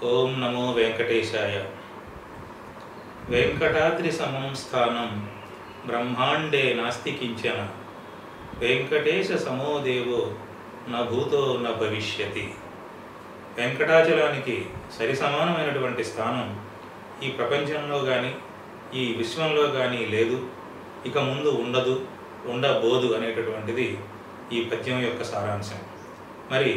ఓం నమో వెంకటేశాయ వెంకటాద్రి సమం స్థానం బ్రహ్మాండే నాస్తి కించన వెంకటేశ సమో దేవో న భూతో న భవిష్యతి వెంకటాచలానికి సరి సమానమైనటువంటి స్థానం ఈ ప్రపంచంలో కానీ ఈ విశ్వంలో కానీ లేదు ఇక ముందు ఉండదు ఉండబోదు అనేటటువంటిది ఈ పద్యం యొక్క సారాంశం మరి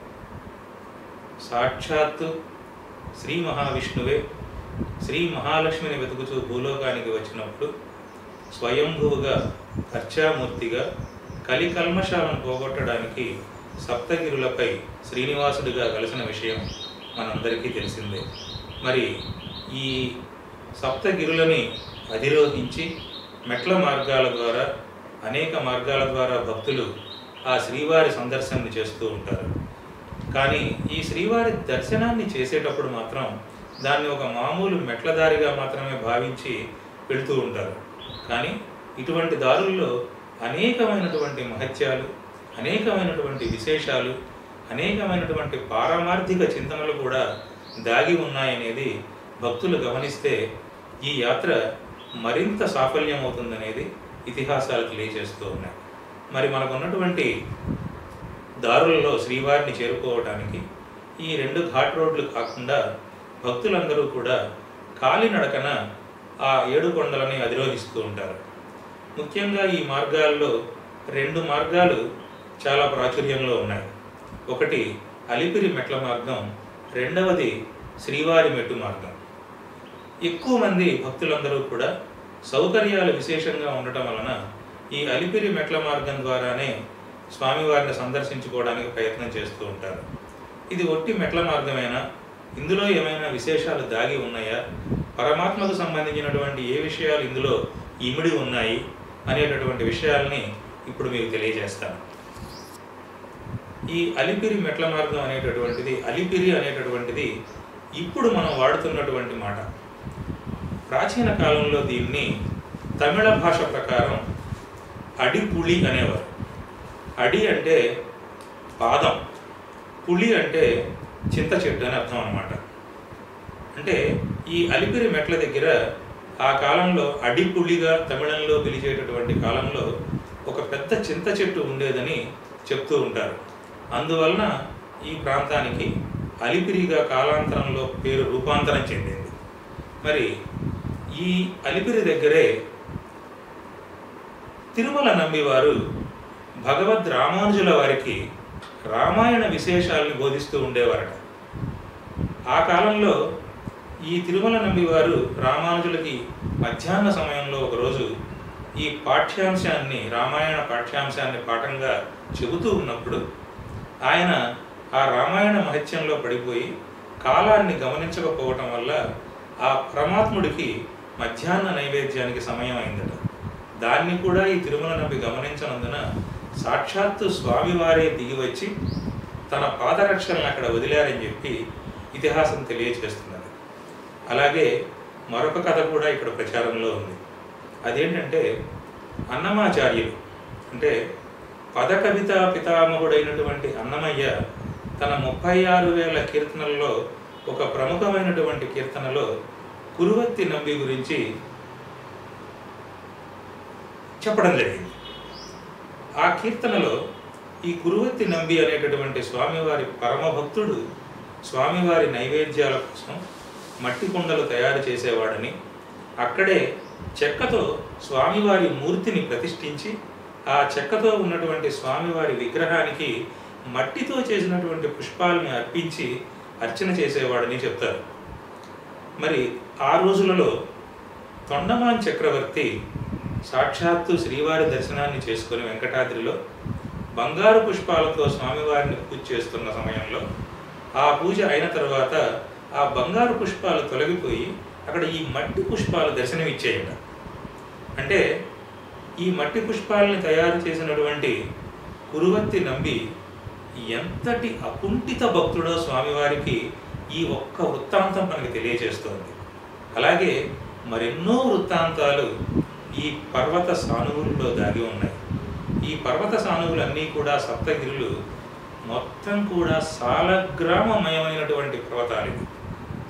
సాక్షాత్తు శ్రీ మహావిష్ణువే శ్రీ మహాలక్ష్మిని వెతుకుచూ భూలోకానికి వచ్చినప్పుడు స్వయంభువుగా అర్చామూర్తిగా కలికల్మషాలను పోగొట్టడానికి సప్తగిరులపై శ్రీనివాసుడిగా కలిసిన విషయం మనందరికీ తెలిసిందే మరి ఈ సప్తగిరులని అధిరోహించి మెట్ల మార్గాల ద్వారా అనేక మార్గాల ద్వారా భక్తులు ఆ శ్రీవారి సందర్శనని చేస్తూ ఉంటారు కానీ ఈ శ్రీవారి దర్శనాన్ని చేసేటప్పుడు మాత్రం దాన్ని ఒక మామూలు మెట్ల దారిగా మాత్రమే భావించి వెళుతూ ఉంటారు కానీ ఇటువంటి దారుల్లో అనేకమైనటువంటి మహత్యాలు అనేకమైనటువంటి విశేషాలు అనేకమైనటువంటి పారమార్థిక చింతనలు కూడా దాగి ఉన్నాయనేది భక్తులు గమనిస్తే ఈ యాత్ర మరింత సాఫల్యం అవుతుందనేది ఇతిహాసాలు తెలియజేస్తూ ఉన్నాయి మరి మనకు ఉన్నటువంటి దారులలో శ్రీవారిని చేరుకోవడానికి ఈ రెండు ఘాట్ రోడ్లు కాకుండా భక్తులందరూ కూడా కాలినడకన ఆ ఏడు కొండలని అధిరోహిస్తూ ఉంటారు ముఖ్యంగా ఈ మార్గాల్లో రెండు మార్గాలు చాలా ప్రాచుర్యంలో ఉన్నాయి ఒకటి అలిపిరి మెట్ల మార్గం రెండవది శ్రీవారి మెట్టు మార్గం ఎక్కువ మంది భక్తులందరూ కూడా సౌకర్యాలు విశేషంగా ఉండటం వలన ఈ అలిపిరి మెట్ల మార్గం ద్వారానే స్వామివారిని సందర్శించుకోవడానికి ప్రయత్నం చేస్తూ ఉంటారు ఇది ఒట్టి మెట్ల మార్గమేనా ఇందులో ఏమైనా విశేషాలు దాగి ఉన్నాయా పరమాత్మకు సంబంధించినటువంటి ఏ విషయాలు ఇందులో ఇమిడి ఉన్నాయి అనేటటువంటి విషయాల్ని ఇప్పుడు మీకు తెలియజేస్తాను ఈ అలిపిరి మెట్ల మార్గం అనేటటువంటిది అలిపిరి అనేటటువంటిది ఇప్పుడు మనం వాడుతున్నటువంటి మాట ప్రాచీన కాలంలో దీన్ని తమిళ భాష ప్రకారం అడిపుళి అనేవారు అడి అంటే పాదం పులి అంటే చింత చెట్టు అని అర్థం అనమాట అంటే ఈ అలిపిరి మెట్ల దగ్గర ఆ కాలంలో అడిపులిగా తమిళంలో పిలిచేటటువంటి కాలంలో ఒక పెద్ద చింత చెట్టు ఉండేదని చెప్తూ ఉంటారు అందువలన ఈ ప్రాంతానికి అలిపిరిగా కాలాంతరంలో పేరు రూపాంతరం చెందింది మరి ఈ అలిపిరి దగ్గరే తిరుమల నంబివారు భగవద్ రామానుజుల వారికి రామాయణ విశేషాలను బోధిస్తూ ఉండేవారట ఆ కాలంలో ఈ తిరుమల నంబివారు రామానుజులకి మధ్యాహ్న సమయంలో ఒకరోజు ఈ పాఠ్యాంశాన్ని రామాయణ పాఠ్యాంశాన్ని పాఠంగా చెబుతూ ఉన్నప్పుడు ఆయన ఆ రామాయణ మహత్యంలో పడిపోయి కాలాన్ని గమనించకపోవటం వల్ల ఆ పరమాత్ముడికి మధ్యాహ్న నైవేద్యానికి సమయం అయిందట దాన్ని కూడా ఈ తిరుమల నబి గమనించనందున సాక్షాత్తు స్వామివారే దిగి వచ్చి తన పాదరక్షలను అక్కడ వదిలారని చెప్పి ఇతిహాసం తెలియజేస్తున్నది అలాగే మరొక కథ కూడా ఇక్కడ ప్రచారంలో ఉంది అదేంటంటే అన్నమాచార్యులు అంటే పద కవిత పితామహుడైనటువంటి అన్నమయ్య తన ముప్పై ఆరు వేల కీర్తనల్లో ఒక ప్రముఖమైనటువంటి కీర్తనలో కురువత్తి నంబి గురించి చెప్పడం జరిగింది ఆ కీర్తనలో ఈ కురువత్తి నంబి అనేటటువంటి స్వామివారి పరమభక్తుడు స్వామివారి నైవేద్యాల కోసం మట్టి కుండలు తయారు చేసేవాడని అక్కడే చెక్కతో స్వామివారి మూర్తిని ప్రతిష్ఠించి ఆ చెక్కతో ఉన్నటువంటి స్వామివారి విగ్రహానికి మట్టితో చేసినటువంటి పుష్పాలని అర్పించి అర్చన చేసేవాడని చెప్తారు మరి ఆ రోజులలో తొండమాన్ చక్రవర్తి సాక్షాత్తు శ్రీవారి దర్శనాన్ని చేసుకుని వెంకటాద్రిలో బంగారు పుష్పాలతో స్వామివారిని పూజ చేస్తున్న సమయంలో ఆ పూజ అయిన తర్వాత ఆ బంగారు పుష్పాలు తొలగిపోయి అక్కడ ఈ మట్టి పుష్పాలు దర్శనమిచ్చేయట అంటే ఈ మట్టి పుష్పాలని తయారు చేసినటువంటి కురువత్తి నంబి ఎంతటి అకుంఠిత భక్తుడో స్వామివారికి ఈ ఒక్క వృత్తాంతం మనకి తెలియజేస్తోంది అలాగే మరెన్నో వృత్తాంతాలు ఈ పర్వత సానువుల్లో దాగి ఉన్నాయి ఈ పర్వత సానువులన్నీ కూడా సప్తగిరులు మొత్తం కూడా సాలగ్రామమయమైనటువంటి పర్వతాలు ఇవి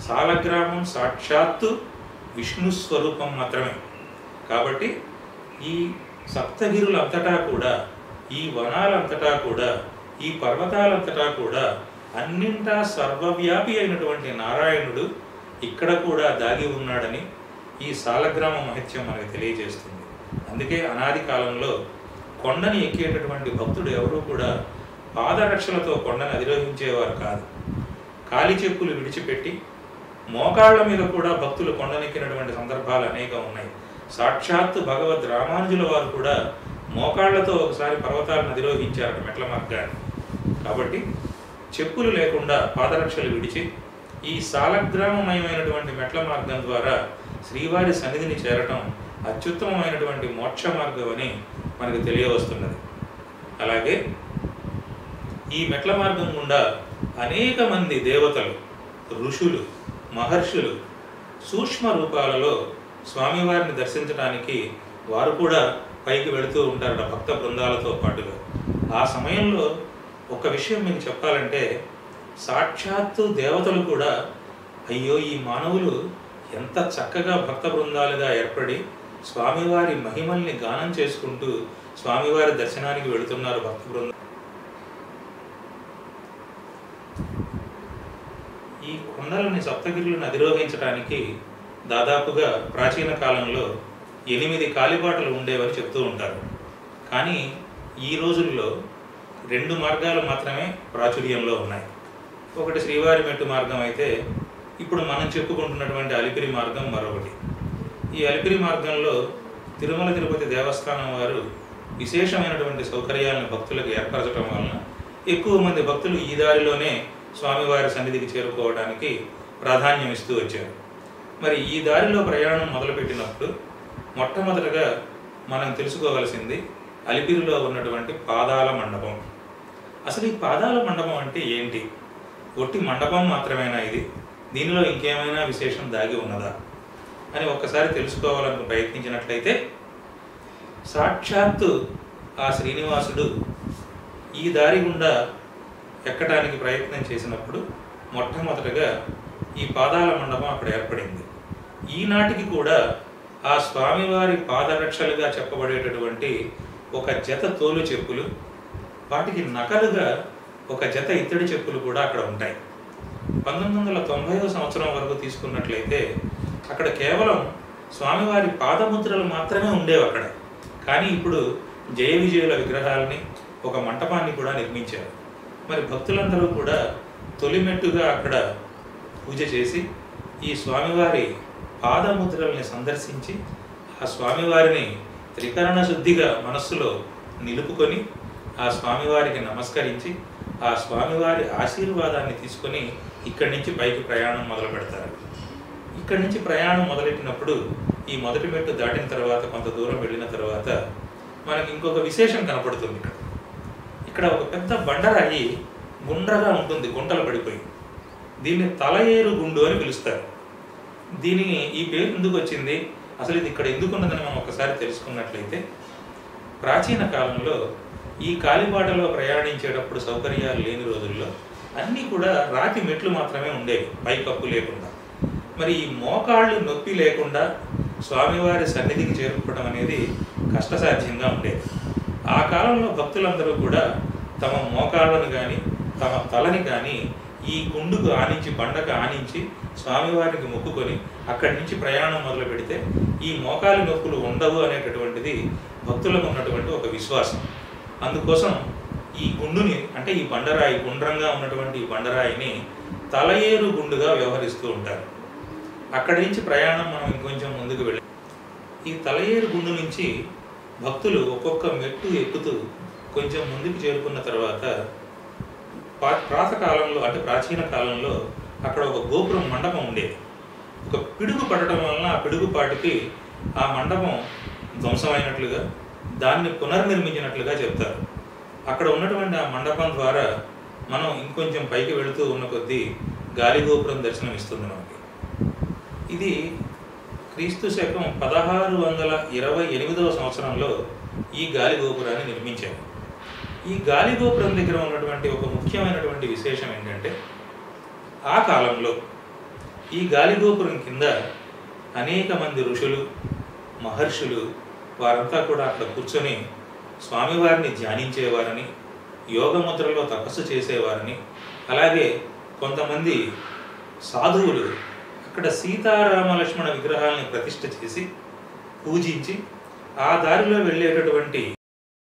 సాలగ్రామం సాక్షాత్తు విష్ణు స్వరూపం మాత్రమే కాబట్టి ఈ సప్తగిరులంతటా కూడా ఈ వనాలంతటా కూడా ఈ పర్వతాలంతటా కూడా అన్నింటా సర్వవ్యాపి అయినటువంటి నారాయణుడు ఇక్కడ కూడా దాగి ఉన్నాడని ఈ సాలగ్రామ మహత్యం మనకు తెలియజేస్తుంది అందుకే అనాది కాలంలో కొండని ఎక్కేటటువంటి భక్తుడు ఎవరూ కూడా పాదరక్షలతో కొండను అధిరోహించేవారు కాదు కాలి చెప్పులు విడిచిపెట్టి మోకాళ్ళ మీద కూడా భక్తులు కొండనెక్కినటువంటి సందర్భాలు అనేకం ఉన్నాయి సాక్షాత్తు భగవద్ రామానుజుల వారు కూడా మోకాళ్లతో ఒకసారి పర్వతాలను అధిరోహించారట మెట్ల మార్గాన్ని కాబట్టి చెప్పులు లేకుండా పాదరక్షలు విడిచి ఈ సాలగ్రామమయమైనటువంటి మెట్ల మార్గం ద్వారా శ్రీవారి సన్నిధిని చేరటం అత్యుత్తమమైనటువంటి మోక్ష మార్గం అని మనకు తెలియవస్తున్నది అలాగే ఈ మెట్ల మార్గం గుండా అనేక మంది దేవతలు ఋషులు మహర్షులు సూక్ష్మ రూపాలలో స్వామివారిని దర్శించడానికి వారు కూడా పైకి వెళుతూ ఉంటారట భక్త బృందాలతో పాటుగా ఆ సమయంలో ఒక విషయం మీకు చెప్పాలంటే సాక్షాత్తు దేవతలు కూడా అయ్యో ఈ మానవులు ఎంత చక్కగా భక్త బృందాలుగా ఏర్పడి స్వామివారి మహిమల్ని గానం చేసుకుంటూ స్వామివారి దర్శనానికి వెళుతున్నారు భక్త బృందం ఈ కొండలని సప్తగిరులను అధిరోహించడానికి దాదాపుగా ప్రాచీన కాలంలో ఎనిమిది కాలిబాటలు ఉండేవని చెప్తూ ఉంటారు కానీ ఈ రోజుల్లో రెండు మార్గాలు మాత్రమే ప్రాచుర్యంలో ఉన్నాయి ఒకటి శ్రీవారి మెట్టు మార్గం అయితే ఇప్పుడు మనం చెప్పుకుంటున్నటువంటి అలిపిరి మార్గం మరొకటి ఈ అలిపిరి మార్గంలో తిరుమల తిరుపతి దేవస్థానం వారు విశేషమైనటువంటి సౌకర్యాలను భక్తులకు ఏర్పరచడం వలన ఎక్కువ మంది భక్తులు ఈ దారిలోనే స్వామివారి సన్నిధికి చేరుకోవడానికి ప్రాధాన్యం ఇస్తూ వచ్చారు మరి ఈ దారిలో ప్రయాణం మొదలుపెట్టినప్పుడు మొట్టమొదటగా మనం తెలుసుకోవలసింది అలిపిరిలో ఉన్నటువంటి పాదాల మండపం అసలు ఈ పాదాల మండపం అంటే ఏంటి ఒట్టి మండపం మాత్రమేనా ఇది దీనిలో ఇంకేమైనా విశేషం దాగి ఉన్నదా అని ఒక్కసారి తెలుసుకోవాలని ప్రయత్నించినట్లయితే సాక్షాత్తు ఆ శ్రీనివాసుడు ఈ దారి గుండా ఎక్కడానికి ప్రయత్నం చేసినప్పుడు మొట్టమొదటగా ఈ పాదాల మండపం అక్కడ ఏర్పడింది ఈనాటికి కూడా ఆ స్వామివారి పాదరక్షలుగా చెప్పబడేటటువంటి ఒక జత తోలు చెప్పులు వాటికి నకలుగా ఒక జత ఇత్తడి చెప్పులు కూడా అక్కడ ఉంటాయి పంతొమ్మిది వందల తొంభైవ సంవత్సరం వరకు తీసుకున్నట్లయితే అక్కడ కేవలం స్వామివారి పాదముద్రలు మాత్రమే ఉండేవి అక్కడ కానీ ఇప్పుడు జయ విజయుల విగ్రహాలని ఒక మంటపాన్ని కూడా నిర్మించారు మరి భక్తులందరూ కూడా తొలిమెట్టుగా అక్కడ పూజ చేసి ఈ స్వామివారి పాదముద్రల్ని సందర్శించి ఆ స్వామివారిని త్రికరణ శుద్ధిగా మనస్సులో నిలుపుకొని ఆ స్వామివారికి నమస్కరించి ఆ స్వామివారి ఆశీర్వాదాన్ని తీసుకొని ఇక్కడి నుంచి పైకి ప్రయాణం మొదలు పెడతారు ఇక్కడి నుంచి ప్రయాణం మొదలెట్టినప్పుడు ఈ మొదటి మెట్టు దాటిన తర్వాత కొంత దూరం వెళ్ళిన తర్వాత మనకి ఇంకొక విశేషం కనపడుతుంది ఇక్కడ ఇక్కడ ఒక పెద్ద బండరాయి గుండ్రగా ఉంటుంది గుంటలు పడిపోయి దీన్ని తలయేరు గుండు అని పిలుస్తారు దీని ఈ పేరు ఎందుకు వచ్చింది అసలు ఇది ఇక్కడ ఎందుకు ఉన్నదని మనం ఒకసారి తెలుసుకున్నట్లయితే ప్రాచీన కాలంలో ఈ కాలిబాటలో ప్రయాణించేటప్పుడు సౌకర్యాలు లేని రోజుల్లో అన్నీ కూడా రాతి మెట్లు మాత్రమే ఉండేవి పైకప్పు లేకుండా మరి ఈ మోకాళ్ళు నొప్పి లేకుండా స్వామివారి సన్నిధికి చేరుకోవడం అనేది కష్టసాధ్యంగా ఉండేది ఆ కాలంలో భక్తులందరూ కూడా తమ మోకాళ్ళను కానీ తమ తలని కానీ ఈ గుండుకు ఆనించి బండకు ఆనించి స్వామివారికి మొక్కుకొని అక్కడి నుంచి ప్రయాణం మొదలు పెడితే ఈ మోకాలి నొప్పులు ఉండవు అనేటటువంటిది భక్తులకు ఉన్నటువంటి ఒక విశ్వాసం అందుకోసం ఈ గుండుని అంటే ఈ బండరాయి గుండ్రంగా ఉన్నటువంటి ఈ బండరాయిని తలయేరు గుండుగా వ్యవహరిస్తూ ఉంటారు అక్కడి నుంచి ప్రయాణం మనం ఇంకొంచెం ముందుకు వెళ్ళి ఈ తలయేరు గుండు నుంచి భక్తులు ఒక్కొక్క మెట్టు ఎక్కుతూ కొంచెం ముందుకు చేరుకున్న తర్వాత పా- ప్రాతకాలంలో అంటే ప్రాచీన కాలంలో అక్కడ ఒక గోపురం మండపం ఉండేది ఒక పిడుగు పడటం వలన ఆ పిడుగుపాటికి ఆ మండపం ధ్వంసమైనట్లుగా దాన్ని పునర్నిర్మించినట్లుగా చెప్తారు అక్కడ ఉన్నటువంటి ఆ మండపం ద్వారా మనం ఇంకొంచెం పైకి వెళుతూ ఉన్న కొద్దీ గాలి గోపురం దర్శనం ఇస్తుంది మనకి ఇది క్రీస్తు శకం పదహారు వందల ఇరవై ఎనిమిదవ సంవత్సరంలో ఈ గాలి గోపురాన్ని నిర్మించారు ఈ గాలి గోపురం దగ్గర ఉన్నటువంటి ఒక ముఖ్యమైనటువంటి విశేషం ఏంటంటే ఆ కాలంలో ఈ గాలిగోపురం కింద అనేక మంది ఋషులు మహర్షులు వారంతా కూడా అక్కడ కూర్చొని స్వామివారిని ధ్యానించేవారని యోగముద్రలో తపస్సు చేసేవారని అలాగే కొంతమంది సాధువులు అక్కడ సీతారామ లక్ష్మణ విగ్రహాలని ప్రతిష్ఠ చేసి పూజించి ఆ దారిలో వెళ్ళేటటువంటి